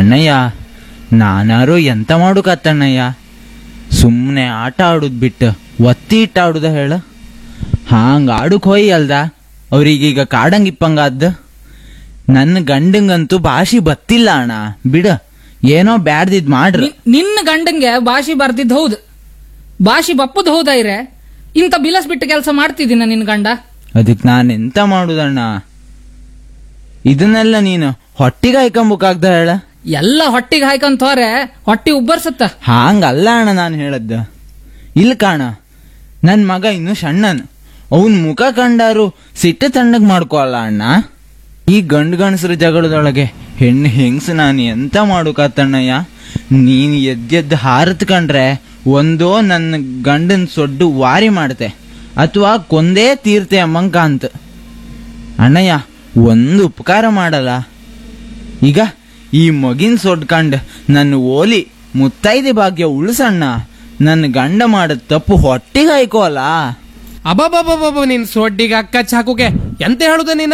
ಅಣ್ಣಯ್ಯ ನಾನಾರು ಎಂತ ಮಾಡುಕತ್ತಣ್ಣಯ್ಯ ಸುಮ್ಮನೆ ಆಟ ಆಡುದ್ ಬಿಟ್ಟು ಒತ್ತಿ ಇಟ್ಟು ಆಡುದ ಹೇಳ ಹಾಂಗ ಆಡುಕ್ ಹೋಯ್ ಅಲ್ದ ಅವ್ರಿಗೀಗ ಕಾಡಂಗಿಪ್ಪಂಗಾದ್ದ ನನ್ನ ಗಂಡಂಗಂತೂ ಭಾಷೆ ಬತ್ತಿಲ್ಲ ಅಣ್ಣ ಬಿಡ ಏನೋ ಬ್ಯಾಡ್ದಿದ್ ಮಾಡ್ರಿ ನಿ- ನಿನ್ನ ಗಂಡಂಗೆ ಭಾಷೆ ಬರ್ದಿದ್ದು ಹೌದು ಭಾಷೆ ಬಪ್ಪದ್ ಹೌದಾಯ್ರೆ ಇಂಥ ಬಿಲಸ್ ಬಿಟ್ಟು ಕೆಲಸ ಮಾಡ್ತಿದ್ದೀನ ನಿನ್ನ ಗಂಡ ಅದಕ್ ನಾನ್ ಎಂತ ಮಾಡುದಣ್ಣ ಇದನ್ನೆಲ್ಲ ನೀನು ಹೊಟ್ಟಿಗೆ ಹಾಕೊಂಬುಕಾಗ್ದ ಹೇಳ ಎಲ್ಲ ಹೊಟ್ಟಿಗೆ ಹಾಯ್ಕೊಂತವ್ರೆ ಹೊಟ್ಟಿ ಉಬ್ಬರ್ಸತ್ತ ಹಾಂಗಲ್ಲ ಅಣ್ಣ ನಾನು ಹೇಳದ್ದ ಇಲ್ಲ ಕಾಣ ನನ್ ಮಗ ಇನ್ನು ಸಣ್ಣನ್ ಅವನ್ ಮುಖ ಕಂಡಾರು ಸಿಟ್ಟು ತಣ್ಣಗ್ ಮಾಡ್ಕೋಲ್ಲ ಅಣ್ಣ ಈ ಗಂಡ್ ಗಂಡಸ್ರ ಜಗಳದೊಳಗೆ ಹೆಣ್ಣು ಹೆಂಗ್ಸ್ ನಾನು ಎಂತ ಮಾಡುಕತ್ತಣ್ಣಯ್ಯ ನೀನ್ ಎದ್ದೆದ್ದು ಹಾರತ್ ಕಂಡ್ರೆ ಒಂದೋ ನನ್ನ ಗಂಡನ್ ಸೊಡ್ಡು ವಾರಿ ಮಾಡ್ತೆ ಅಥವಾ ಕೊಂದೇ ತೀರ್ತೆ ಅಮ್ಮಂಗ್ ಕಾಂತ ಅಣ್ಣಯ್ಯ ಒಂದು ಉಪಕಾರ ಮಾಡಲ್ಲ ಈಗ ಈ ಮಗಿನ್ ಸೊಡ್ಕಂಡ್ ನನ್ನ ಓಲಿ ಮುತ್ತೈದೆ ಭಾಗ್ಯ ಉಳಿಸಣ್ಣ ನನ್ನ ಗಂಡ ಮಾಡದ್ ತಪ್ಪು ಹೊಟ್ಟಿಗೆ ಹಾಯ್ಕೋಲ್ಲ ಅಬಾಬಾಬಾಬಾ ನಿನ್ ಸೊಡ್ಡಿಗೆ ಅಕ್ಕ ಚಾಕುಗೆ ಎಂತ ಹೇಳುದ ನೀನ